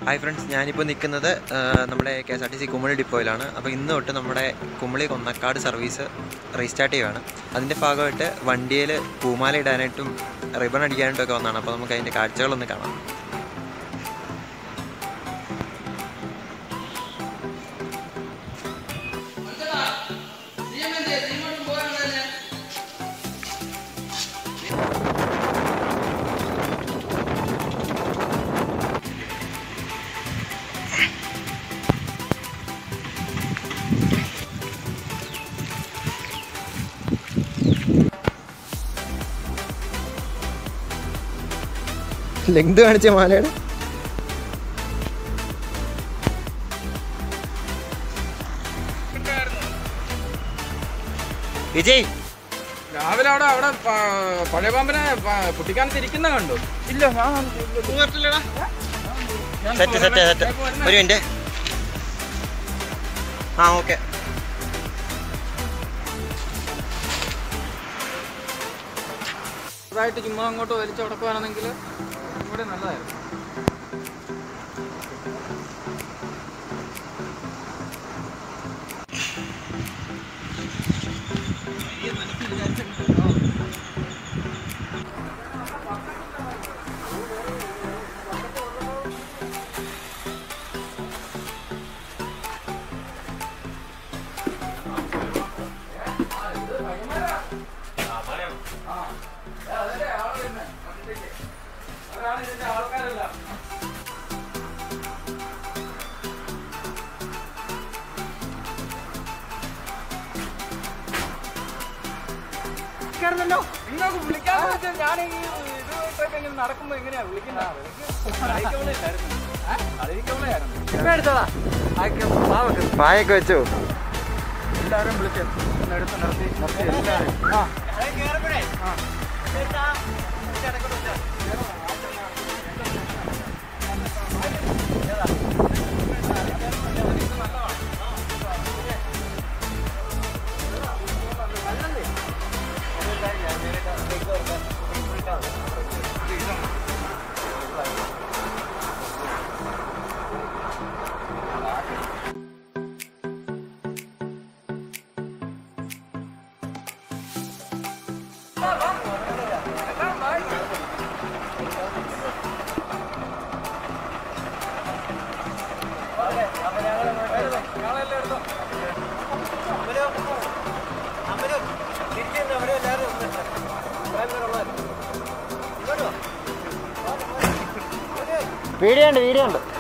hi friends ഞാനിപ്പോൾ നിൽക്കുന്നത് ആ, നമ്മുടെ K S R T C Kumily ഡിപ്പോയിലാണ് അപ്പോൾ ഇന്ന് തൊട്ട് നമ്മുടെ കുമളി കൊന്നക്കാട് സർവീസ് റീസ്റ്റാർട്ട് ചെയ്യുകയാണ് അതിൻ്റെ ഭാഗമായിട്ട് വണ്ടിയിൽ പൂമാല ഇടാനായിട്ടും റിബൺ അടിക്കാനായിട്ടും ഒക്കെ വന്നതാണ് അപ്പോൾ നമുക്ക് അതിൻ്റെ കാഴ്ചകളൊന്ന് കാണാം ലെങ്ത് കാണിച്ച മാലയുടെ വിജയ് രാവിലെ അവിടെ അവിടെ പ- പഴയ പാമ്പിനെ പ- കുട്ടിക്കാനത്ത് ഇരിക്കുന്ന കണ്ടു ഇല്ല ഞാൻ ഞാൻ സെറ്റ് സെറ്റ് സെറ്റ് ഞാൻ വരുന്ന- ഒരു മിനിറ്റ് ആ ഓക്കെ ചെറുതായിട്ട് ചുമ്മാ അങ്ങോട്ട് വലിച്ചു കൊടുക്കുവാണെങ്കിൽ കൂടെ നല്ലതായിരുന്നു നിങ്ങൾക്ക് വിളിക്കാന്ന് വെച്ചാൽ ഞാൻ ഈ ഇതുമായിട്ടൊക്കെ ഇങ്ങനെ നടക്കുമ്പോ എങ്ങനെയാ വിളിക്കുന്നത് പായൊക്കെ വെച്ചു എല്ലാവരും വിളിച്ചു എടുത്ത് നിർത്തി നിർത്തി എല്ലാവരും ആ വീഡിയോ ഉണ്ട് വീഡിയോ ഉണ്ട്